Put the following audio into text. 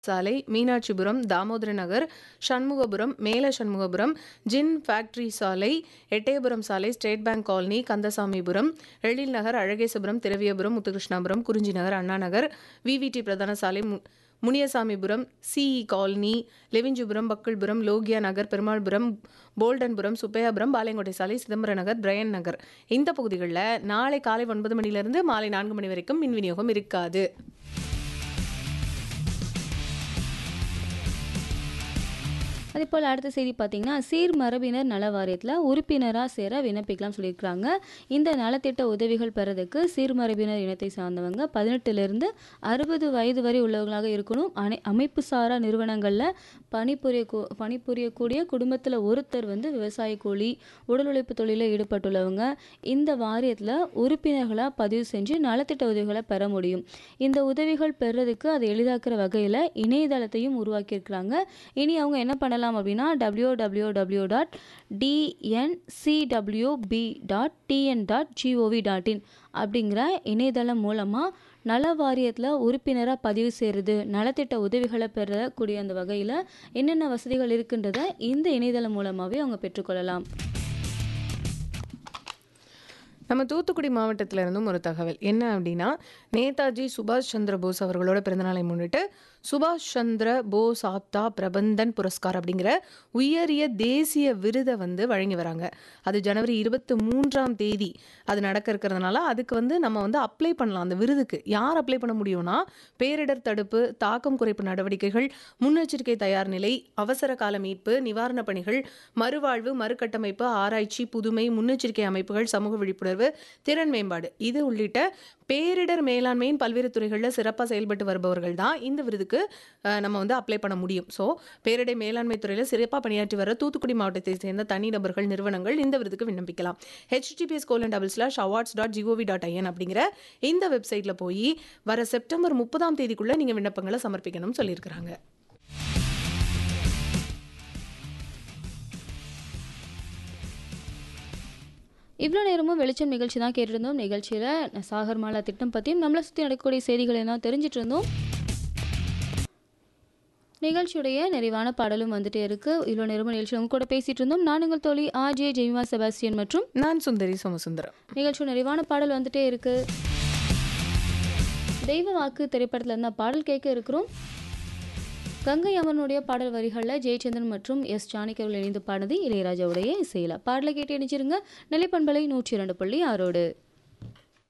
சாலை மீனாட்சிபுரம் தாமோதர நகர் சண்முகபுரம் மேல சண்முகபுரம் ஜின் ஃபேக்டரி சாலை எட்டயபுரம் சாலை State Bank colony Kandasamipuram Ezhil Nagar Alagesapuram Thiraviyapuram Muthukrishnapuram Kurinji Nagar Anna Nagar VVD பிரதான சாலை மு- முனியசாமிபுரம் சிஇ காலனி லெவிஞ்சிபுரம் பக்கிள்புரம் லோகியா நகர் பெருமாள்புரம் போல்டன்புரம் சுப்பையாபுரம் பாளையங்கோட்டை சாலை சிதம்பரம் நகர் பிரையன் நகர் இந்த பகுதிகளில் நாளை காலை ஒன்பது மணிலிருந்து மாலை நான்கு மணி வரைக்கும் மின் விநியோகம் இருக்காது அதே போல் அடுத்த செய்தி பார்த்தீங்கன்னா சீர் மரபினர் நல வாரியத்தில் உறுப்பினராக சேர விண்ணப்பிக்கலாம் சொல்லியிருக்கிறாங்க இந்த நலத்திட்ட உதவிகள் பெறதுக்கு சீர்மரபினர் இனத்தை சார்ந்தவங்க பதினெட்டுலேருந்து அறுபது வயது வரை உள்ளவங்களாக இருக்கணும் அனை அமைப்பு சாரா நிறுவனங்களில் பணிபுரிய பணிபுரியக்கூடிய குடும்பத்தில் ஒருத்தர் வந்து விவசாய கூலி உடல் உழைப்பு தொழிலில் ஈடுபட்டுள்ளவங்க இந்த வாரியத்தில் உறுப்பினர்களாக பதிவு செஞ்சு நலத்திட்ட உதவிகளை பெற முடியும் இந்த உதவிகள் பெறதுக்கு அதை எளிதாக்குற வகையில் இணையதளத்தையும் உருவாக்கியிருக்கிறாங்க இனி அவங்க என்ன பண்ணலாம் அப்படின்னா W W W dot TNCWB dot TN dot GOV dot in அப்படிங்கிற இணையதளம் மூலமாக நல வாரியத்தில் உறுப்பினராக பதிவு செய்கிறது நலத்திட்ட உதவிகளை பெறக்கூடிய அந்த வகையில் என்னென்ன வசதிகள் இருக்குன்றதை இந்த இணையதளம் மூலமாகவே அவங்க பெற்றுக்கொள்ளலாம் நம்ம தூத்துக்குடி மாவட்டத்துல இருந்தும் ஒரு தகவல் என்ன அப்படின்னா நேதாஜி சுபாஷ் சந்திர போஸ் அவர்களோட பிறந்தநாளை முன்னிட்டு சுபாஷ் சந்திர போஸ் ஆப்தா பிரபந்தன் புரஸ்கார் அப்படிங்கிற உயரிய தேசிய விருதை வந்து வழங்கி வராங்க அது ஜனவரி இருபத்தி மூன்றாம் தேதி அது நடக்க இருக்கிறதுனால அதுக்கு வந்து நம்ம வந்து அப்ளை பண்ணலாம் அந்த விருதுக்கு யார் அப்ளை பண்ண முடியும்னா பேரிடர் தடுப்பு தாக்கம் குறைப்பு நடவடிக்கைகள் முன்னெச்சரிக்கை தயார் நிலை அவசர கால மீட்பு நிவாரணப் பணிகள் மறுவாழ்வு மறுகட்டமைப்பு ஆராய்ச்சி புதுமை முன்னெச்சரிக்கை அமைப்புகள் சமூக விழிப்புணர்வு திறன் மேம்பாடு இது உள்ளிட்ட பேரிடர் மேலாண்மையின் பல்வேறு துறைகளில் சிறப்பாக செயல்பட்டு வருபவர்கள் தான் இந்த விருதுக்கு அஹ், நம்ம வந்து அப்ளை பண்ண முடியும் ஸோ பேரிடர் மேலாண்மை துறையில் சிறப்பாக பணியாற்றி வர தூத்துக்குடி மாவட்டத்தை சேர்ந்த தனிநபர்கள் நிறுவனங்கள் இந்த விருதுக்கு விண்ணப்பிக்கலாம் HTTPS colon double slash awards dot GOV dot IN அப்படிங்கிற இந்த வெப்சைட்டில் போய் வர செப்டம்பர் முப்பதாம் தேதிக்குள்ளே நீங்கள் விண்ணப்பங்களை சமர்ப்பிக்கணும்னு சொல்லியிருக்கிறாங்க இவ்வளோ நேரமும் வெளிச்சம் நிகழ்ச்சி தான் கேட்டிருந்தோம் நிகழ்ச்சியில் சாகர்மாலா திட்டம் பற்றியும் நம்மளை சுற்றி நடக்கக்கூடிய செய்திகளை தான் தெரிஞ்சிட்டு இருந்தோம் நிகழ்ச்சியுடைய நிறைவான பாடலும் வந்துட்டே இருக்கு இவ்வளோ நேரமும் நிகழ்ச்சி உங்க கூட பேசிட்டு இருந்தோம் நான் உங்கள் தோழி ஆர்ஜே ஜெய்மா செபாஸ்டியன் மற்றும் நான் சுந்தரி சோமசுந்தரம் நிகழ்ச்சி நிறைவான பாடல் வந்துட்டே இருக்கு தெய்வ வாக்கு திரைப்படத்தில் இருந்த பாடல் கேட்க இருக்கிறோம் கங்கை அமரனுடைய பாடல் வரிகளில் ஜெயச்சந்திரன் மற்றும் எஸ் ஜானகி அவர்கள் இணைந்து பாடினது இளையராஜாவுடைய இசையில் பாடலை கேட்டு இணைச்சிருங்க நிலைப்பண்பலை நூற்றி இரண்டு புள்ளி ஆறோடு